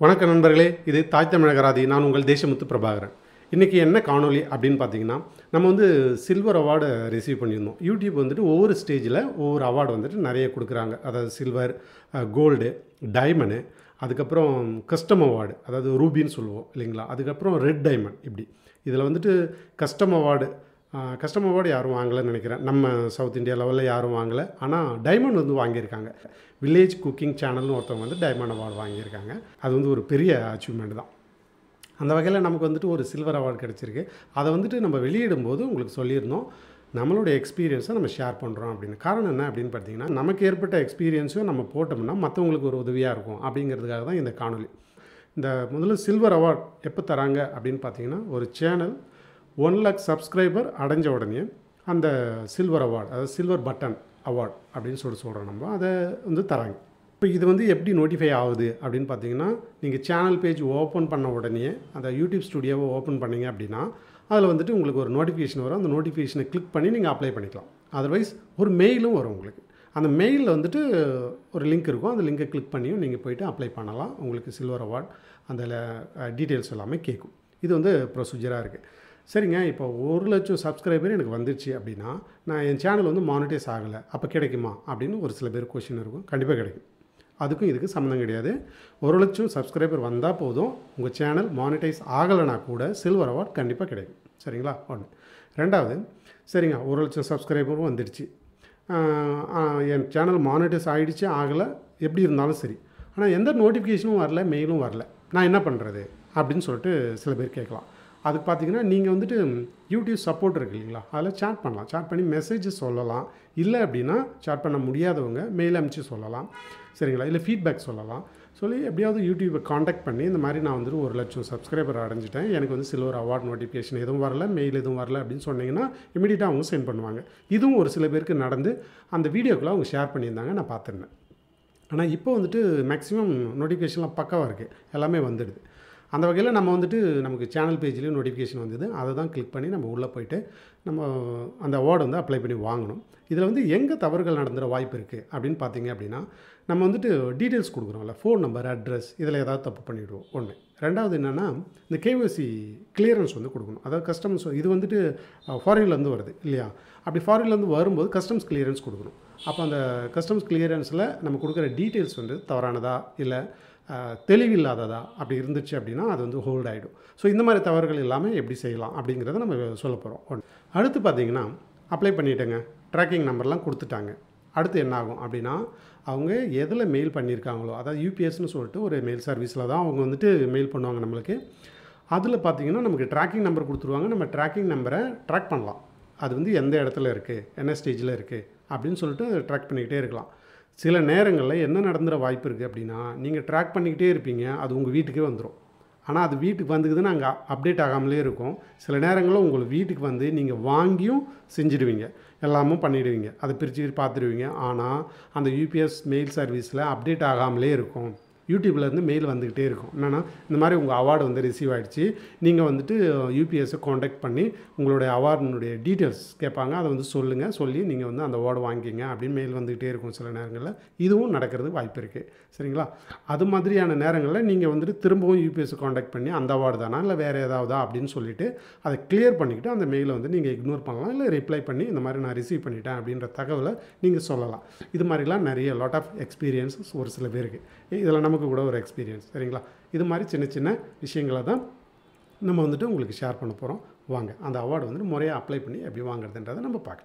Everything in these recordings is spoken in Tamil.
வணக்கம் நண்பர்களே இது தாய் தமிழகராதி நான் உங்கள் தேசமுத்து பிரபாகரன் இன்றைக்கி என்ன காணொளி அப்படின்னு பார்த்தீங்கன்னா நம்ம வந்து சில்வர் அவார்டு ரிசீவ் பண்ணியிருந்தோம் யூடியூப் வந்துட்டு ஒவ்வொரு ஸ்டேஜில் ஒவ்வொரு அவார்டு வந்துட்டு நிறைய கொடுக்குறாங்க அதாவது சில்வர் கோல்டு டைமண்டு அதுக்கப்புறம் கஸ்டம் அவார்டு அதாவது ரூபின்னு சொல்லுவோம் இல்லைங்களா அதுக்கப்புறம் ரெட் டைமண்ட் இப்படி இதில் வந்துட்டு கஸ்டம் அவார்டு கஸ்டம் அவார்டு யாரும் வாங்கலைன்னு நினைக்கிறேன் நம்ம சவுத் இந்தியா லெவலில் யாரும் வாங்கலை ஆனால் டைமண்ட் வந்து வாங்கியிருக்காங்க வில்லேஜ் குக்கிங் சேனல்னு ஒருத்தவங்க வந்து டைமண்ட் அவார்டு வாங்கியிருக்காங்க அது வந்து ஒரு பெரிய அச்சீவ்மெண்ட் தான் அந்த வகையில் நமக்கு வந்துட்டு ஒரு சில்வர் அவார்டு கிடச்சிருக்கு அதை வந்துட்டு நம்ம வெளியிடும்போது உங்களுக்கு சொல்லியிருந்தோம் நம்மளுடைய எக்ஸ்பீரியன்ஸை நம்ம ஷேர் பண்ணுறோம் அப்படின்னு காரணம் என்ன அப்படின்னு பார்த்தீங்கன்னா நமக்கு ஏற்பட்ட எக்ஸ்பீரியன்ஸும் நம்ம போட்டோம்னா மற்றவங்களுக்கு ஒரு உதவியாக இருக்கும் அப்படிங்கிறதுக்காக தான் இந்த காணொலி இந்த முதல்ல சில்வர் அவார்ட் எப்போ தராங்க அப்படின்னு பார்த்தீங்கன்னா ஒரு சேனல் ஒன் லேக் சப்ஸ்கிரைபர் அடைஞ்ச உடனே அந்த சில்வர் அவார்டு அதாவது சில்வர் பட்டன் அவார்ட் அப்படின்னு சொல்லி சொல்கிறோம் நம்ம அதை வந்து தராங்க இப்போ இது வந்து எப்படி நோட்டிஃபை ஆகுது அப்படின்னு பார்த்தீங்கன்னா நீங்கள் சேனல் பேஜ் ஓப்பன் பண்ண உடனே அந்த யூடியூப் ஸ்டுடியோவை ஓப்பன் பண்ணீங்க அப்படின்னா அதில் வந்துட்டு உங்களுக்கு ஒரு நோட்டிஃபிகேஷன் வரும் அந்த நோட்டிஃபிகேஷனை கிளிக் பண்ணி நீங்கள் அப்ளை பண்ணிக்கலாம் அதர்வைஸ் ஒரு மெயிலும் வரும் உங்களுக்கு அந்த மெயிலில் வந்துட்டு ஒரு லிங்க் இருக்கும் அந்த லிங்கை கிளிக் பண்ணியும் நீங்கள் போயிட்டு அப்ளை பண்ணலாம் உங்களுக்கு சில்வர் அவார்ட் அந்த டீட்டெயில்ஸ் எல்லாமே கேட்கும் இது வந்து ப்ரொசீஜராக இருக்குது சரிங்க இப்போ ஒரு லட்சம் சப்ஸ்கிரைபர் எனக்கு வந்துருச்சு அப்படின்னா நான் என் சேனல் வந்து மானிட்டைஸ் ஆகலை அப்போ கிடைக்குமா அப்படின்னு ஒரு சில பேர் கொஷின் இருக்கும் கண்டிப்பாக கிடைக்கும் அதுக்கும் இதுக்கு சம்மந்தம் கிடையாது ஒரு லட்சம் சப்ஸ்கிரைபர் வந்தால் போதும் உங்கள் சேனல் மானிட்டைஸ் ஆகலைனா கூட சில்வர் அவார்ட் கண்டிப்பாக கிடைக்கும் சரிங்களா ஒன்று ரெண்டாவது சரிங்க ஒரு லட்சம் சப்ஸ்கிரைபரும் வந்துடுச்சு என் சேனல் மானிட்டைஸ் ஆகிடுச்சு ஆகலை எப்படி இருந்தாலும் சரி ஆனால் எந்த நோட்டிஃபிகேஷனும் வரல மெயிலும் வரல நான் என்ன பண்ணுறது அப்படின்னு சொல்லிட்டு சில பேர் கேட்கலாம் அதுக்கு பார்த்தீங்கன்னா நீங்கள் வந்துட்டு யூடியூப் சப்போர்ட் இருக்கு இல்லைங்களா அதில் சேட் பண்ணலாம் சேட் பண்ணி மெசேஜஸ் சொல்லலாம் இல்லை அப்படின்னா சேட் பண்ண முடியாதவங்க மெயில் அனுப்பிச்சு சொல்லலாம் சரிங்களா இல்லை ஃபீட்பேக் சொல்லலாம் சொல்லி எப்படியாவது யூடியூப்பை காண்டாக்ட் பண்ணி இந்த மாதிரி நான் வந்துட்டு ஒரு லட்சம் சப்ஸ்கிரைபர் அடைஞ்சிட்டேன் எனக்கு வந்து சில்வர் அவார்ட் நோட்டிஃபிகேஷன் எதுவும் வரல மெயில் எதுவும் வரல அப்படின்னு சொன்னீங்கன்னா இமீடியட்டாக அவங்க சென்ட் பண்ணுவாங்க இதுவும் ஒரு சில பேருக்கு நடந்து அந்த வீடியோக்குள்ளே அவங்க ஷேர் பண்ணியிருந்தாங்க நான் பார்த்துருந்தேன் ஆனால் இப்போ வந்துட்டு மேக்ஸிமம் நோட்டிஃபிகேஷன்லாம் பக்காவாக இருக்குது எல்லாமே வந்துடுது அந்த வகையில் நம்ம வந்துட்டு நமக்கு சேனல் பேஜ்லேயும் நோட்டிஃபிகேஷன் வந்தது அதை தான் கிளிக் பண்ணி நம்ம உள்ளே போயிட்டு நம்ம அந்த அவார்டு வந்து அப்ளை பண்ணி வாங்கணும் இதில் வந்து எங்கே தவறுகள் நடந்துற வாய்ப்பு இருக்குது அப்படின்னு பார்த்தீங்க அப்படின்னா நம்ம வந்துட்டு டீட்டெயில்ஸ் கொடுக்குறோம்ல ஃபோன் நம்பர் அட்ரஸ் இதில் ஏதாவது தப்பு பண்ணிவிடுவோம் ஒன்று ரெண்டாவது என்னென்னா இந்த கேஒசி கிளியரன்ஸ் வந்து கொடுக்கணும் அதாவது கஸ்டமர்ஸ் இது வந்துட்டு ஃபாரின்லேருந்து வருது இல்லையா அப்படி ஃபாரின்லேருந்து வரும்போது கஸ்டம்ஸ் கிளியரன்ஸ் கொடுக்கணும் அப்போ அந்த கஸ்டம்ஸ் கிளியரன்ஸில் நம்ம கொடுக்குற டீட்டெயில்ஸ் வந்து தவறானதா இல்லை தெளிவில்லாததா அப்படி இருந்துச்சு அப்படின்னா அது வந்து ஹோல்ட் ஆகிடும் ஸோ இந்த மாதிரி தவறுகள் இல்லாமல் எப்படி செய்யலாம் அப்படிங்கிறத நம்ம சொல்ல போகிறோம் ஒன்று அடுத்து பார்த்திங்கன்னா அப்ளை பண்ணிட்டேங்க ட்ராக்கிங் நம்பர்லாம் கொடுத்துட்டாங்க அடுத்து என்ன ஆகும் அப்படின்னா அவங்க எதில் மெயில் பண்ணியிருக்காங்களோ அதாவது யூபிஎஸ்னு சொல்லிட்டு ஒரு மெயில் சர்வீஸில் தான் அவங்க வந்துட்டு மெயில் பண்ணுவாங்க நம்மளுக்கு அதில் பார்த்திங்கன்னா நமக்கு ட்ராக்கிங் நம்பர் கொடுத்துருவாங்க நம்ம ட்ராக்கிங் நம்பரை ட்ராக் பண்ணலாம் அது வந்து எந்த இடத்துல இருக்குது என்ன ஸ்டேஜில் இருக்குது அப்படின்னு சொல்லிட்டு ட்ராக் பண்ணிக்கிட்டே இருக்கலாம் சில நேரங்களில் என்ன நடந்துற வாய்ப்பு இருக்குது அப்படின்னா நீங்கள் ட்ராக் பண்ணிக்கிட்டே இருப்பீங்க அது உங்கள் வீட்டுக்கே வந்துடும் ஆனால் அது வீட்டுக்கு வந்துக்குதுன்னு அங்கே அப்டேட் ஆகாமலே இருக்கும் சில நேரங்களில் உங்களுக்கு வீட்டுக்கு வந்து நீங்கள் வாங்கியும் செஞ்சுடுவீங்க எல்லாமும் பண்ணிவிடுவீங்க அதை பிரித்து பார்த்துடுவீங்க ஆனால் அந்த யூபிஎஸ் மெயில் சர்வீஸில் அப்டேட் ஆகாமலே இருக்கும் யூடியூப்லேருந்து மெயில் வந்துக்கிட்டே இருக்கும் என்னென்னா இந்த மாதிரி உங்கள் அவார்டு வந்து ரிசீவ் ஆகிடுச்சு நீங்கள் வந்துட்டு யூபிஎஸ்ஸை காண்டாக்ட் பண்ணி உங்களுடைய அவார்டினுடைய டீட்டெயில்ஸ் கேட்பாங்க அதை வந்து சொல்லுங்கள் சொல்லி நீங்கள் வந்து அந்த அவார்டு வாங்கிக்கிங்க அப்படின்னு மெயில் வந்துக்கிட்டே இருக்கும் சில நேரங்களில் இதுவும் நடக்கிறது வாய்ப்பு இருக்குது சரிங்களா அது மாதிரியான நேரங்களில் நீங்கள் வந்துட்டு திரும்பவும் யூபிஎஸ்ஸை காண்டாக்ட் பண்ணி அந்த அவார்டு தானா இல்லை வேறு ஏதாவதா அப்படின்னு சொல்லிவிட்டு அதை கிளியர் பண்ணிக்கிட்டு அந்த மெயிலை வந்து நீங்கள் இக்னோர் பண்ணலாம் இல்லை ரிப்ளை பண்ணி இந்த மாதிரி நான் ரிசீவ் பண்ணிட்டேன் அப்படின்ற தகவலை நீங்கள் சொல்லலாம் இது மாதிரிலாம் நிறைய லாட் ஆஃப் எக்ஸ்பீரியன்ஸஸ் ஒரு சில பேருக்கு இதில் நமக்கு கூட ஒரு எக்ஸ்பீரியன்ஸ் சரிங்களா இது மாதிரி சின்ன சின்ன விஷயங்களை தான் நம்ம வந்துட்டு உங்களுக்கு ஷேர் பண்ண போகிறோம் வாங்க அந்த அவார்டு வந்துட்டு முறையாக அப்ளை பண்ணி எப்படி வாங்குறதுன்றதை நம்ம பார்க்கலாம்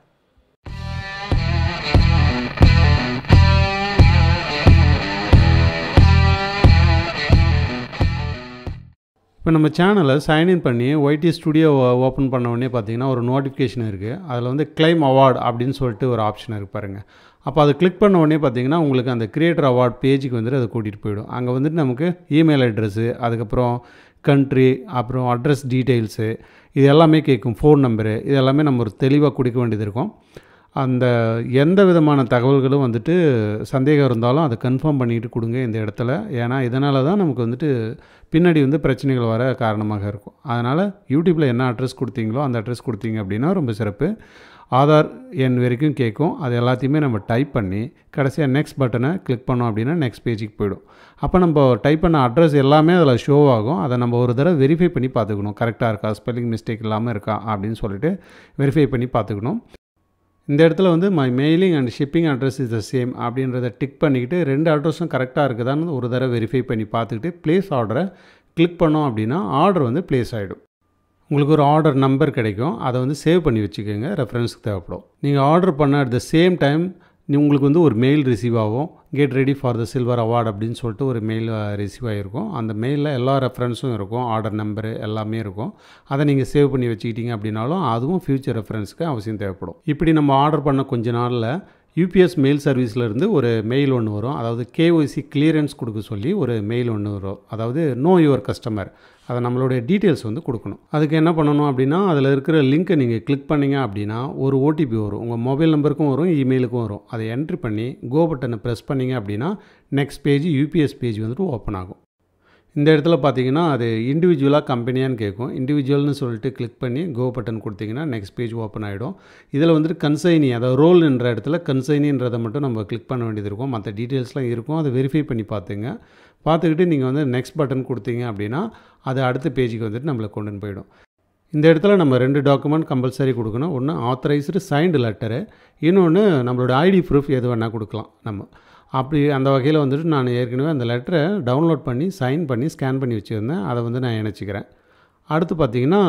இப்போ நம்ம சேனலை சைன்இன் பண்ணி ஒய்டி ஸ்டுடியோ ஓப்பன் பண்ண உடனே பார்த்தீங்கன்னா ஒரு நோட்டிஃபிகேஷன் இருக்குது அதில் வந்து கிளைம் அவார்டு அப்படின்னு சொல்லிட்டு ஒரு ஆப்ஷன் இருக்கு பாருங்கள் அப்போ அதை கிளிக் பண்ண உடனே பார்த்தீங்கன்னா உங்களுக்கு அந்த கிரியேட்டர் அவார்ட் பேஜுக்கு வந்துட்டு அதை கூட்டிகிட்டு போயிடும் அங்கே வந்துட்டு நமக்கு இமெயில் அட்ரஸ்ஸு அதுக்கப்புறம் கண்ட்ரி அப்புறம் அட்ரஸ் டீட்டெயில்ஸு இது எல்லாமே கேட்கும் ஃபோன் நம்பரு இது எல்லாமே நம்ம ஒரு தெளிவாக கொடுக்க வேண்டியது இருக்கும் அந்த எந்த விதமான தகவல்களும் வந்துட்டு சந்தேகம் இருந்தாலும் அதை கன்ஃபார்ம் பண்ணிட்டு கொடுங்க இந்த இடத்துல ஏன்னா இதனால தான் நமக்கு வந்துட்டு பின்னாடி வந்து பிரச்சனைகள் வர காரணமாக இருக்கும் அதனால் யூடியூப்பில் என்ன அட்ரஸ் கொடுத்தீங்களோ அந்த அட்ரஸ் கொடுத்தீங்க அப்படின்னா ரொம்ப சிறப்பு ஆதார் எண் வரைக்கும் கேட்கும் அது எல்லாத்தையுமே நம்ம டைப் பண்ணி கடைசியாக நெக்ஸ்ட் பட்டனை கிளிக் பண்ணோம் அப்படின்னா நெக்ஸ்ட் பேஜுக்கு போயிடும் அப்போ நம்ம டைப் பண்ண அட்ரஸ் எல்லாமே அதில் ஷோ ஆகும் அதை நம்ம ஒரு தடவை வெரிஃபை பண்ணி பார்த்துக்கணும் கரெக்டாக இருக்கா ஸ்பெல்லிங் மிஸ்டேக் இல்லாமல் இருக்கா அப்படின்னு சொல்லிட்டு வெரிஃபை பண்ணி பார்த்துக்கணும் இந்த இடத்துல வந்து my mailing and shipping address is the same அப்படின்றத டிக் பண்ணிக்கிட்டு ரெண்டு அட்ரஸும் கரெக்டாக இருக்குதான்னு ஒரு தடவை வெரிஃபை பண்ணி பார்த்துக்கிட்டு ப்ளேஸ் ஆர்டரை கிளிக் பண்ணோம் அப்படின்னா ஆர்டர் வந்து ப்ளேஸ் ஆகிடும் உங்களுக்கு ஒரு ஆர்டர் நம்பர் கிடைக்கும் அதை வந்து சேவ் பண்ணி வச்சுக்கோங்க ரெஃபரன்ஸ்க்கு தேவைப்படும் நீங்கள் ஆர்டர் பண்ண அட் த சேம் டைம் உங்களுக்கு வந்து ஒரு மெயில் ரிசீவ் ஆகும் get ready for the silver award அப்படின்னு சொல்லிட்டு ஒரு மெயில் ரிசீவ் ஆகிருக்கும் அந்த மெயிலில் எல்லா ரெஃபரன்ஸும் இருக்கும் ஆர்டர் நம்பரு எல்லாமே இருக்கும் அதை நீங்கள் சேவ் பண்ணி வச்சுக்கிட்டீங்க அப்படின்னாலும் அதுவும் ஃப்யூச்சர் ரெஃபரன்ஸ்க்கு அவசியம் தேவைப்படும் இப்படி நம்ம ஆர்டர் பண்ண கொஞ்ச நாளில் யூபிஎஸ் மெயில் சர்வீஸ்லேருந்து ஒரு மெயில் ஒன்று வரும் அதாவது கேஒய்சி கிளியரன்ஸ் கொடுக்க சொல்லி ஒரு மெயில் ஒன்று வரும் அதாவது நோ யுவர் கஸ்டமர் அதை நம்மளுடைய டீட்டெயில்ஸ் வந்து கொடுக்கணும் அதுக்கு என்ன பண்ணணும் அப்படின்னா அதில் இருக்கிற லிங்க்கை நீங்கள் கிளிக் பண்ணிங்க அப்படின்னா ஒரு ஓடிபி வரும் உங்கள் மொபைல் நம்பருக்கும் வரும் இமெயிலுக்கும் வரும் அதை என்ட்ரி பண்ணி கோ பட்டனை ப்ரெஸ் பண்ணிங்க அப்படின்னா நெக்ஸ்ட் பேஜ் யூபிஎஸ் பேஜ் வந்துட்டு ஓப்பன் ஆகும் இந்த இடத்துல பார்த்தீங்கன்னா அது இண்டிவிஜுவலாக கம்பெனியான்னு கேட்கும் இண்டிவிஜுவல்னு சொல்லிட்டு கிளிக் பண்ணி கோ பட்டன் கொடுத்தீங்கன்னா நெக்ஸ்ட் பேஜ் ஓப்பன் ஆகிடும் இதில் வந்துட்டு கன்சைனி அதாவது ரோல்ன்ற இடத்துல கன்சைனின்றதை மட்டும் நம்ம கிளிக் பண்ண வேண்டியது இருக்கும் மற்ற டீட்டெயில்ஸ்லாம் இருக்கும் அதை வெரிஃபை பண்ணி பார்த்துங்க பார்த்துக்கிட்டு நீங்கள் வந்து நெக்ஸ்ட் பட்டன் கொடுத்தீங்க அப்படின்னா அது அடுத்த பேஜுக்கு வந்துட்டு நம்மளை கொண்டுன்னு போயிடும் இந்த இடத்துல நம்ம ரெண்டு டாக்குமெண்ட் கம்பல்சரி கொடுக்கணும் ஒன்று ஆத்தரைஸ்டு சைன்டு லெட்டரு இன்னொன்று நம்மளோட ஐடி ப்ரூஃப் எது வேணால் கொடுக்கலாம் நம்ம அப்படி அந்த வகையில் வந்துட்டு நான் ஏற்கனவே அந்த லெட்டரை டவுன்லோட் பண்ணி சைன் பண்ணி ஸ்கேன் பண்ணி வச்சுருந்தேன் அதை வந்து நான் இணைச்சிக்கிறேன் அடுத்து பார்த்தீங்கன்னா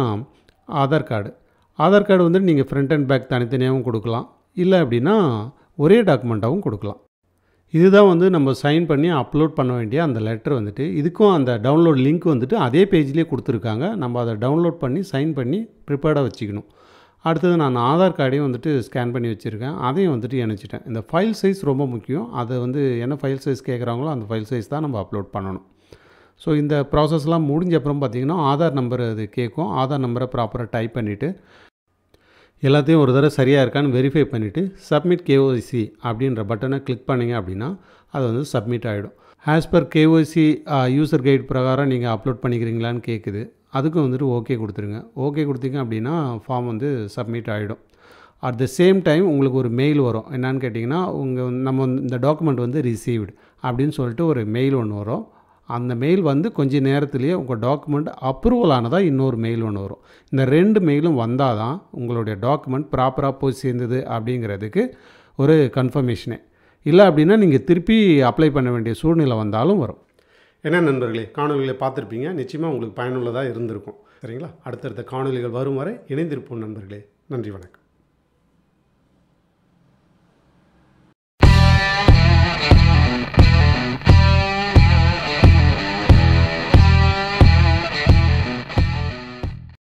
ஆதார் கார்டு ஆதார் கார்டு வந்துட்டு நீங்கள் ஃப்ரண்ட் அண்ட் பேக் தனித்தனியாகவும் கொடுக்கலாம் இல்லை அப்படின்னா ஒரே டாக்குமெண்ட்டாகவும் கொடுக்கலாம் இதுதான் வந்து நம்ம சைன் பண்ணி அப்லோட் பண்ண வேண்டிய அந்த லெட்டர் வந்துட்டு இதுக்கும் அந்த டவுன்லோட் லிங்க் வந்துட்டு அதே பேஜ்லேயே கொடுத்துருக்காங்க நம்ம அதை டவுன்லோட் பண்ணி சைன் பண்ணி ப்ரிப்பேர்டாக வச்சுக்கணும் அடுத்தது நான் ஆதார் கார்டையும் வந்துட்டு ஸ்கேன் பண்ணி வச்சுருக்கேன் அதையும் வந்துட்டு இணைச்சிட்டேன் இந்த ஃபைல் சைஸ் ரொம்ப முக்கியம் அதை வந்து என்ன ஃபைல் சைஸ் கேட்குறாங்களோ அந்த ஃபைல் சைஸ் தான் நம்ம அப்லோட் பண்ணணும் ஸோ இந்த ப்ராசஸ்லாம் முடிஞ்ச அப்புறம் பார்த்திங்கன்னா ஆதார் நம்பர் அது கேட்கும் ஆதார் நம்பரை ப்ராப்பராக டைப் பண்ணிவிட்டு எல்லாத்தையும் ஒரு தடவை சரியாக இருக்கான்னு வெரிஃபை பண்ணிவிட்டு சப்மிட் கேஒய்சி அப்படின்ற பட்டனை கிளிக் பண்ணிங்க அப்படின்னா அது வந்து சப்மிட் ஆகிடும் as per KYC user guide பிரகாரம் நீங்கள் அப்லோட் பண்ணிக்கிறீங்களான்னு கேட்குது அதுக்கும் வந்துட்டு ஓகே கொடுத்துருங்க ஓகே கொடுத்தீங்க அப்படின்னா ஃபார்ம் வந்து சப்மிட் ஆகிடும் அட் த சேம் டைம் உங்களுக்கு ஒரு மெயில் வரும் என்னான்னு கேட்டிங்கன்னா உங்கள் நம்ம வந்து இந்த டாக்குமெண்ட் வந்து ரிசீவ்டு அப்படின்னு சொல்லிட்டு ஒரு மெயில் ஒன்று வரும் அந்த மெயில் வந்து கொஞ்ச நேரத்துலேயே உங்கள் டாக்குமெண்ட் அப்ரூவல் ஆனதாக இன்னொரு மெயில் ஒன்று வரும் இந்த ரெண்டு மெயிலும் வந்தால் தான் உங்களுடைய டாக்குமெண்ட் ப்ராப்பராக போய் சேர்ந்தது அப்படிங்கிறதுக்கு ஒரு கன்ஃபர்மேஷனே இல்லை அப்படின்னா நீங்கள் திருப்பி அப்ளை பண்ண வேண்டிய சூழ்நிலை வந்தாலும் வரும் என்ன நண்பர்களே காணொலிகளை பார்த்துருப்பீங்க நிச்சயமாக உங்களுக்கு பயனுள்ளதாக இருந்திருக்கும் சரிங்களா அடுத்தடுத்த காணொலிகள் வரும் வரை இணைந்திருப்போம் நண்பர்களே நன்றி வணக்கம்